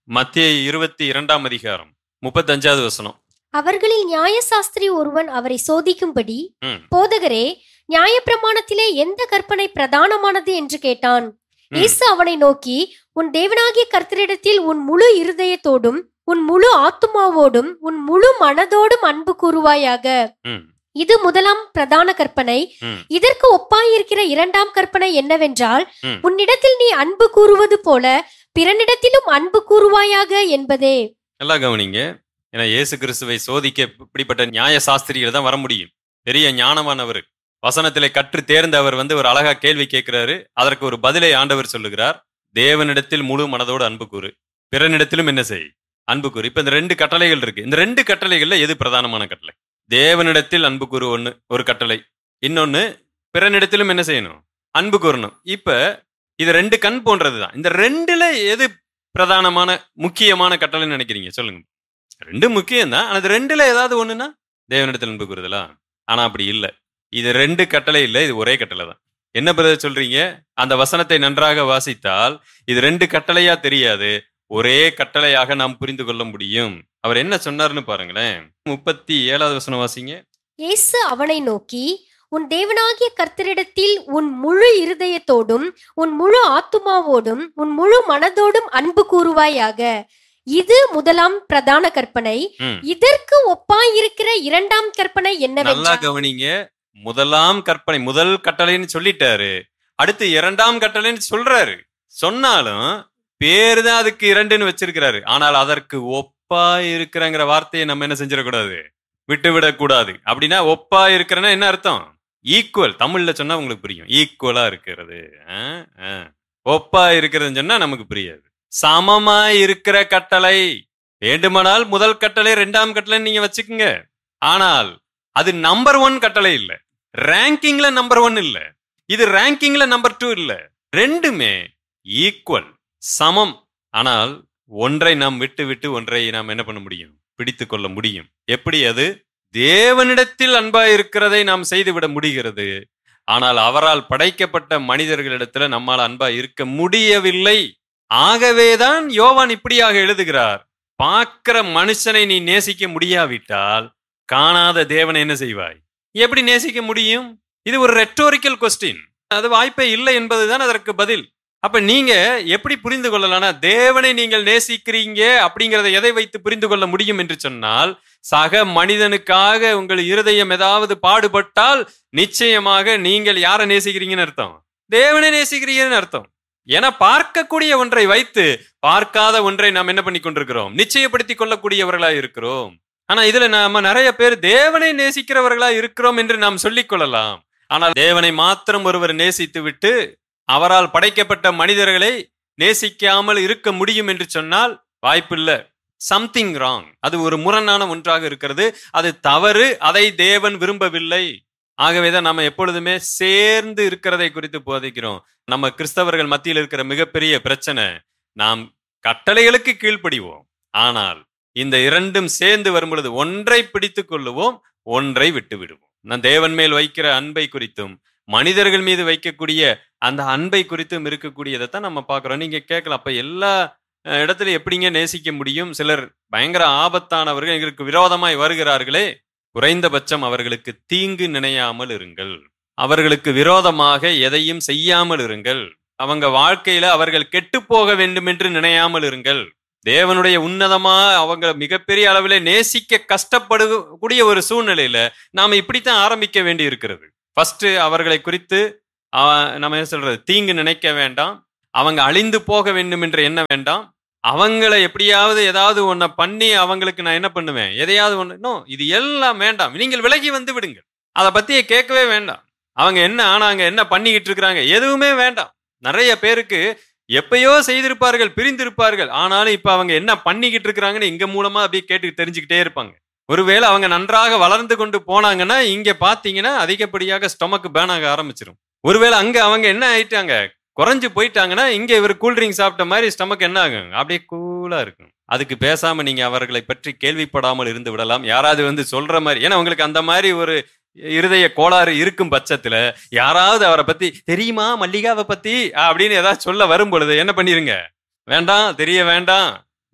மத்திய இருபத்தி இரண்டாம் அதிகாரம் முப்பத்தஞ்சாவது வசனம் அவர்களில் நியாயசாஸ்திரி ஒருவன் அவரை சோதிக்கும்படி ம். போதகரே நியாயப்பிரமாணத்திலே எந்த கற்பனை பிரதானமானது என்று கேட்டான் ம். இயேசு அவனை நோக்கி உன் தேவனாகிய கர்த்தரிடத்தில் உன் முழு இருதயத்தோடும் உன் முழு ஆத்துமாவோடும் உன் முழு மனதோடும் அன்பு கூறுவாயாக ம், இது முதலாம் பிரதான கற்பனை ம். இதற்கு ஒப்பாயிருக்கிற இரண்டாம் கற்பனை என்னவென்றால் ம். உன்னிடத்தில் நீ அன்பு கூறுவது போல பிறனிடத்திலும் அன்பு கூறுவாயாக என்பதே நல்லா கவனிங்க ஏன்னா இயேசு கிறிஸ்துவை சோதிக்க இப்படிப்பட்ட நியாய சாஸ்திரிகள் தான் வர முடியும் பெரிய ஞானமானவர் வசனத்திலே கற்று தேர்ந்த அவர் வந்து ஒரு அழகா கேள்வி கேட்கிறாரு அதற்கு ஒரு பதிலை ஆண்டவர் சொல்லுகிறார் தேவனிடத்தில் முழு மனதோடு அன்பு கூறு பிறனிடத்திலும் என்ன செய் அன்பு கூறு இப்ப இந்த ரெண்டு கட்டளைகள் இருக்கு இந்த ரெண்டு கட்டளைகள்ல எது பிரதானமான கட்டளை தேவனிடத்தில் அன்பு கூறு ஒண்ணு ஒரு கட்டளை இன்னொன்னு பிறனிடத்திலும் என்ன செய்யணும் அன்பு கூறணும் இப்ப இது ரெண்டு கண் போன்றதுதான் இந்த ரெண்டுல எது பிரதானமான முக்கியமான கட்டளைன்னு நினைக்கிறீங்க சொல்லுங்க ரெண்டு முக்கியம் தான் ஆனா இது ரெண்டுல ஏதாவது ஒண்ணுன்னா தேவனிடத்தில் அன்பு கூறுதலா ஆனா அப்படி இல்லை இது ரெண்டு கட்டளை இல்லை இது ஒரே கட்டளை தான் என்ன பிரதர் சொல்றீங்க அந்த வசனத்தை நன்றாக வாசித்தால் இது ரெண்டு கட்டளையா தெரியாது ஒரே கட்டளையாக நாம் புரிந்து கொள்ள முடியும் அவர் என்ன சொன்னார்னு பாருங்களேன் முப்பத்தி ஏழாவது வசனம் வாசிங்க இயேசு அவனை நோக்கி உன் தேவனாகிய கர்த்தரிடத்தில் உன் முழு இருதயத்தோடும் உன் முழு ஆத்துமாவோடும் உன் முழு மனதோடும் அன்பு கூறுவாயாக இது முதலாம் பிரதான கற்பனை ம். இதற்கு ஒப்பாயிருக்கிற இரண்டாம் கற்பனை நல்லா என்னவென்றால் கவனிங்க முதலாம் கற்பனை முதல் கட்டளைன்னு சொல்லிட்டாரு அடுத்து இரண்டாம் கட்டளைன்னு சொல்றாரு சொன்னாலும் பேரு தான் அதுக்கு இரண்டுன்னு வச்சிருக்கிறாரு ஆனால் அதற்கு ஒப்பா இருக்கிறங்கிற வார்த்தையை நம்ம என்ன செஞ்சிடக்கூடாது விட்டு விடக்கூடாது அப்படின்னா ஒப்பா இருக்கிறன்னா என்ன அர்த்தம் ஈக்குவல் தமிழ்ல சொன்னா உங்களுக்கு புரியும் ஈக்குவலா இருக்கிறது ஆ, ஆ. ஒப்பா இருக்கிறதுன்னு சொன்னா நமக்கு புரியாது சமமா இருக்கிற கட்டளை வேண்டுமானால் முதல் கட்டளை ரெண்டாம் கட்டளை நீங்க வச்சுக்கோங்க ஆனால் அது நம்பர் ஒன் கட்டளை இல்ல ரேங்கிங்ல நம்பர் ஒன் இல்ல இது ரேங்கிங்ல நம்பர் டூ இல்ல ரெண்டுமே ஈக்குவல் சமம் ஆனால் ஒன்றை நாம் விட்டு விட்டு ஒன்றை நாம் என்ன பண்ண முடியும் பிடித்து கொள்ள முடியும் எப்படி அது தேவனிடத்தில் அன்பா இருக்கிறதை நாம் செய்துவிட முடிகிறது ஆனால் அவரால் படைக்கப்பட்ட மனிதர்களிடத்துல நம்மால் அன்பா இருக்க முடியவில்லை ஆகவேதான் யோவான் இப்படியாக எழுதுகிறார் பார்க்கிற மனுஷனை நீ நேசிக்க முடியாவிட்டால் காணாத தேவனை என்ன செய்வாய் எப்படி நேசிக்க முடியும் இது ஒரு ரெட்டோரிக்கல் கொஸ்டின் அது வாய்ப்பே இல்லை என்பதுதான் அதற்கு பதில் அப்ப நீங்க எப்படி புரிந்து கொள்ளலாம்னா தேவனை நீங்கள் நேசிக்கிறீங்க அப்படிங்கறத எதை வைத்து புரிந்து கொள்ள முடியும் என்று சொன்னால் சக மனிதனுக்காக உங்கள் இருதயம் ஏதாவது பாடுபட்டால் நிச்சயமாக நீங்கள் யாரை நேசிக்கிறீங்கன்னு அர்த்தம் தேவனை நேசிக்கிறீங்கன்னு அர்த்தம் ஏன்னா பார்க்கக்கூடிய ஒன்றை வைத்து பார்க்காத ஒன்றை நாம் என்ன பண்ணி கொண்டிருக்கிறோம் நிச்சயப்படுத்தி கொள்ளக்கூடியவர்களா இருக்கிறோம் ஆனா இதுல நாம நிறைய பேர் தேவனை நேசிக்கிறவர்களா இருக்கிறோம் என்று நாம் சொல்லிக் கொள்ளலாம் ஆனால் தேவனை மாத்திரம் ஒருவர் நேசித்து விட்டு அவரால் படைக்கப்பட்ட மனிதர்களை நேசிக்காமல் இருக்க முடியும் என்று சொன்னால் வாய்ப்பில்லை சம்திங் ராங் அது ஒரு முரணான ஒன்றாக இருக்கிறது அது தவறு அதை தேவன் விரும்பவில்லை ஆகவேதான் நம்ம எப்பொழுதுமே சேர்ந்து இருக்கிறதை குறித்து போதிக்கிறோம் நம்ம கிறிஸ்தவர்கள் மத்தியில் இருக்கிற மிகப்பெரிய பிரச்சனை நாம் கட்டளைகளுக்கு கீழ்ப்படிவோம் ஆனால் இந்த இரண்டும் சேர்ந்து வரும் பொழுது ஒன்றை பிடித்துக் கொள்ளுவோம் ஒன்றை விட்டு விடுவோம் நான் தேவன் மேல் வைக்கிற அன்பை குறித்தும் மனிதர்கள் மீது வைக்கக்கூடிய அந்த அன்பை குறித்தும் இருக்கக்கூடியதை தான் நம்ம பார்க்கிறோம் நீங்க கேட்கலாம் அப்ப எல்லா அஹ், இடத்துல எப்படிங்க நேசிக்க முடியும் சிலர் பயங்கர ஆபத்தானவர்கள் எங்களுக்கு விரோதமாய் வருகிறார்களே குறைந்தபட்சம் அவர்களுக்கு தீங்கு நினையாமல் இருங்கள் அவர்களுக்கு விரோதமாக எதையும் செய்யாமல் இருங்கள் அவங்க வாழ்க்கையில அவர்கள் கெட்டு போக வேண்டும் என்று நினையாமல் இருங்கள் தேவனுடைய உன்னதமா அவங்க மிகப்பெரிய அளவில் நேசிக்க கஷ்டப்படக்கூடிய ஒரு சூழ்நிலையில நாம இப்படித்தான் ஆரம்பிக்க வேண்டி இருக்கிறது ஃபர்ஸ்ட் அவர்களை குறித்து ஆஹ், நம்ம என்ன சொல்றது தீங்கு நினைக்க வேண்டாம் அவங்க அழிந்து போக வேண்டும் என்று எண்ண வேண்டாம் அவங்கள எப்படியாவது ஏதாவது ஒன்ன பண்ணி அவங்களுக்கு நான் என்ன பண்ணுவேன் எதையாவது ஒண்ணு நோ இது எல்லாம் வேண்டாம் நீங்கள் விலகி வந்து விடுங்கள் அதை பத்தியே கேட்கவே வேண்டாம் அவங்க என்ன ஆனாங்க என்ன பண்ணிக்கிட்டு இருக்கிறாங்க எதுவுமே வேண்டாம் நிறைய பேருக்கு எப்பயோ செய்திருப்பார்கள் பிரிந்திருப்பார்கள் ஆனாலும் இப்ப அவங்க என்ன பண்ணிக்கிட்டு இருக்கிறாங்கன்னு இங்க மூலமா அப்படியே கேட்டு தெரிஞ்சுக்கிட்டே இருப்பாங்க ஒருவேளை அவங்க நன்றாக வளர்ந்து கொண்டு போனாங்கன்னா இங்க பாத்தீங்கன்னா அதிகப்படியாக ஸ்டொமக் பேன் ஆக ஆரம்பிச்சிடும் ஒருவேளை அங்க அவங்க என்ன ஆயிட்டாங்க குறைஞ்சு போயிட்டாங்கன்னா இங்க இவர் கூல்ட்ரிங்க் சாப்பிட்ட மாதிரி ஸ்டமக் என்ன ஆகும் அப்படியே கூலா இருக்கும் அதுக்கு பேசாம நீங்க அவர்களை பற்றி கேள்விப்படாமல் இருந்து விடலாம் யாராவது வந்து சொல்ற மாதிரி ஏன்னா உங்களுக்கு அந்த மாதிரி ஒரு இருதய கோளாறு இருக்கும் பட்சத்துல யாராவது அவரை பத்தி தெரியுமா மல்லிகாவை பத்தி அப்படின்னு ஏதாவது சொல்ல வரும் பொழுது என்ன பண்ணிருங்க வேண்டாம் தெரிய வேண்டாம்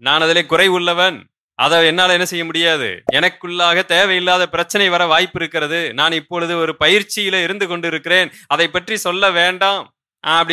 நான் அதிலே குறை உள்ளவன் அதை என்னால என்ன செய்ய முடியாது எனக்குள்ளாக தேவையில்லாத பிரச்சனை வர வாய்ப்பு இருக்கிறது நான் இப்பொழுது ஒரு பயிற்சியில இருந்து கொண்டு இருக்கிறேன் அதை பற்றி சொல்ல வேண்டாம் அப்படி